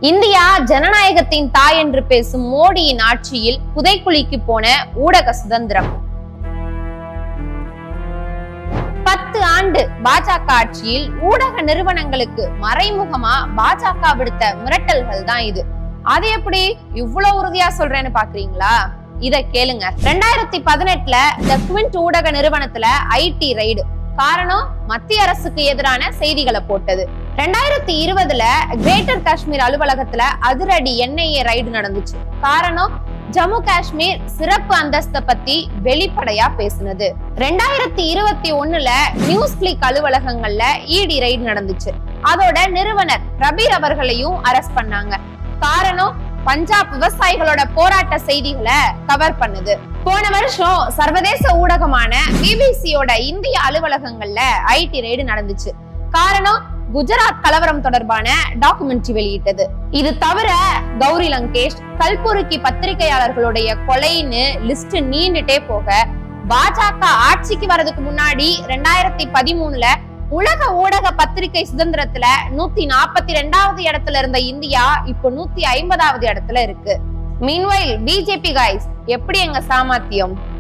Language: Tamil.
இந்தியா ஜனநாயகத்தின் தாய் என்று பேசும் மோடியின் ஆட்சியில் புதைக்குழிக்கு போன ஊடக சுதந்திரம் பத்து ஆண்டு பாஜக ஆட்சியில் ஊடக நிறுவனங்களுக்கு மறைமுகமா பாஜக விடுத்த மிரட்டல்கள் தான் இது அது எப்படி இவ்வளவு உறுதியா சொல்றேன்னு பாக்குறீங்களா இத கேளுங்க ரெண்டாயிரத்தி பதினெட்டுல இந்த குவிண்ட் ஊடக நிறுவனத்துல ஐடி ரைடு காரணம் மத்திய அரசுக்கு எதிரான செய்திகளை போட்டது ரெண்டாயிரத்தி இருபதுல கிரேட்டர் காஷ்மீர் அலுவலகத்துல அதிரடி என்ஐஏ ரைடு நடந்துச்சு காரணம் ஜம்மு காஷ்மீர் சிறப்பு அந்தஸ்தை பத்தி வெளிப்படையா பேசுனது ரெண்டாயிரத்தி இருபத்தி ஒண்ணுல நியூஸ் கிளிக் அலுவலகங்கள்ல இடி ரைடு நடந்துச்சு அதோட நிறுவனர் பிரபீர் அவர்களையும் அரெஸ்ட் பண்ணாங்க காரணம் பஞ்சாப் விவசாயிகளோட போராட்ட செய்திகளை கவர் பண்ணுது போன வருஷம் சர்வதேச ஊடகமான பிபிசியோட இந்திய அலுவலகங்கள்ல ஐடி ரைடு நடந்துச்சு காரணம் குஜராத் கலவரம் தொடர்பான டாக்குமெண்ட்ரி வெளியிட்டது இது தவிர கௌரி லங்கேஷ் கல்புருக்கி பத்திரிகையாளர்களுடைய கொலைன்னு லிஸ்ட் நீண்டுட்டே போக பாஜக ஆட்சிக்கு வர்றதுக்கு முன்னாடி ரெண்டாயிரத்தி பதிமூணுல உலக ஊடக பத்திரிகை சுதந்திரத்துல நூத்தி நாற்பத்தி ரெண்டாவது இடத்துல இருந்த இந்தியா இப்போ நூத்தி ஐம்பதாவது இடத்துல இருக்கு மீன்வைல் பிஜேபி கைஸ் எப்படி எங்க சாமர்த்தியம்